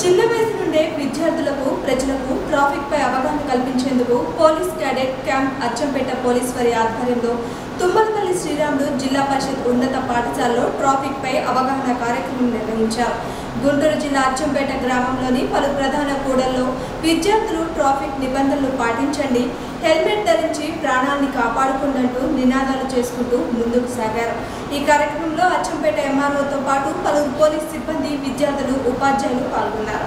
చిన్న వయసు నుండే విద్యార్థులకు ప్రజలకు ట్రాఫిక్ పై అవగాహన కల్పించేందుకు police cadet camp Achampet police వారి ఆధ్వర్యంలో తుమ్మలపల్లి శ్రీరాములు జిల్లా పరిషత్ ఉన్నత పాఠశాలలో ట్రాఫిక్ పై అవగాహన కార్యక్రమం నిర్వహించారు గుంటూరు జిల్లా అచ్చంపేట గ్రామంలోని పలు ప్రధాన కూడల్లో విద్యార్థులు ట్రాఫిక్ నిబంధనలు పాటించండి హెల్మెట్ ధరించి ప్రాణాన్ని కాపాడుకుంటూ నినాదాలు చేసుకుంటూ ముందుకు సాగారు ఈ కార్యక్రమంలో అచ్చంపేట ఎంఆర్ఓతో పాటు పలువురు పోలీస్ సిబ్బంది విద్యార్థులు ఉపాధ్యాయులు పాల్గొన్నారు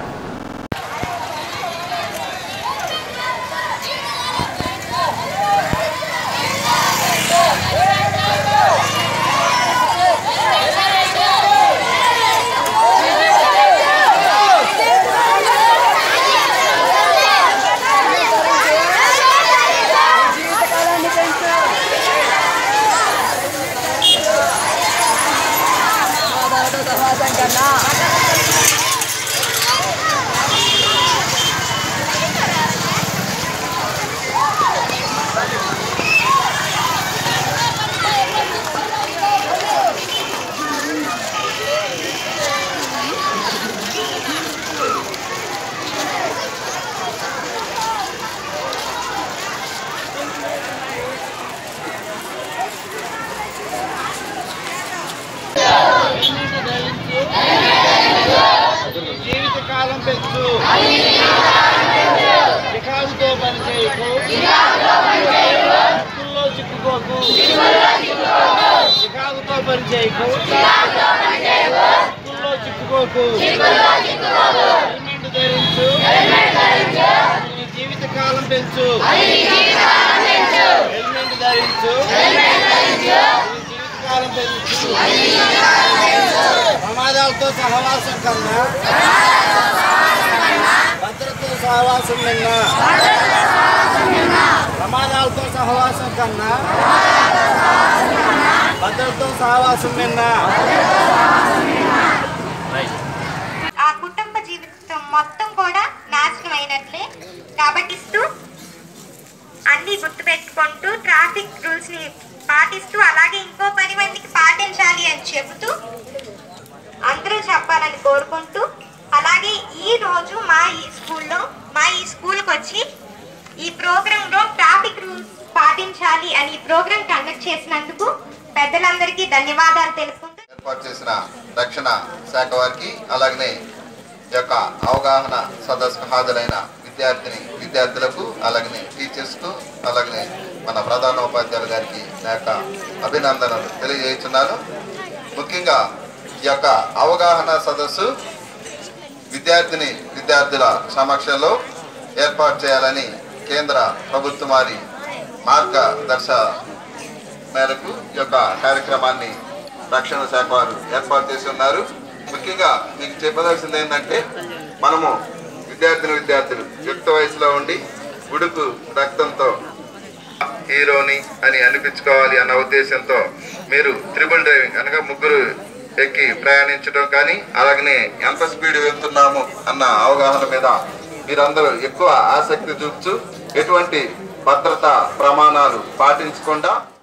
జీవితకాలం పెంచు చికాకుతో పని చేయకు చిక్కుల్లో చిక్కుకోకు చికాకుతో పని చేయకు చిక్కుల్లో చిక్కుకోకు హెల్మెట్ ధరించు నీ జీవితకాలం పెంచు హెల్మెట్ ధరించు నీ జీవితకాలం పెంచు ప్రమాదాలతో సహవాసం కన్నా భద్రతతో సహవాసం నిన్నా ప్రమాదాలతో సహవాసం కన్నా భద్రతతో సహవాసం నిన్నా ఆ కుటుంబ జీవితం మొత్తం కూడా నాశనం అయినట్లే కాబట్టిస్తూ అన్ని గుర్తుపెట్టుకుంటూ ట్రాఫిక్ రూల్స్ ని పాటిస్తూ అలాగే ఇంకో పది మందికి పాటించాలి అని చెబుతూ అందరూ చెప్పాలని కోరుకుంటూ అలాగే ఈ రోజు మా ఈ స్కూల్లో మా ఈ స్కూల్కి వచ్చి ఈ ప్రోగ్రామ్ లో ట్రాఫిక్ రూల్స్ పాటించాలి అని ఈ ప్రోగ్రామ్ కండక్ట్ చేసినందుకు పెద్దలందరికీ ధన్యవాదాలు తెలుపుకుంటూ ఏర్పాటు చేసిన రక్షణ శాఖ వారికి అలాగనే ఈ యొక్క అవగాహన సదస్సుకు హాజరైన విద్యార్థిని విద్యార్థులకు అలాగనే టీచర్స్కు అలాగనే మన ప్రధాన ఉపాధ్యాయులు గారికి నా యొక్క అభినందనలు తెలియజేస్తున్నాను ముఖ్యంగా ఈ యొక్క అవగాహన సదస్సు విద్యార్థిని విద్యార్థుల సమక్షంలో ఏర్పాటు చేయాలని కేంద్ర ప్రభుత్వం వారి మార్గదర్శ మేరకు ఈ యొక్క కార్యక్రమాన్ని రక్షణ శాఖ వారు ఏర్పాటు చేసి ఉన్నారు ముఖ్యంగా మీకు చెప్పదలసింది ఏంటంటే మనము విద్యార్థిని విద్యార్థులు యుక్త వయసులో ఉండి ఉడుకు రక్తంతో హీరోని అని అనిపించుకోవాలి అన్న ఉద్దేశంతో మీరు త్రిబుల్ డ్రైవింగ్ అనగా ముగ్గురు ఎక్కి ప్రయాణించడం కానీ అలాగనే ఎంత స్పీడ్ వెళ్తున్నాము అన్న అవగాహన మీద మీరందరూ ఎక్కువ ఆసక్తి చూపుతూ ఎటువంటి భద్రతా ప్రమాణాలు పాటించకుండా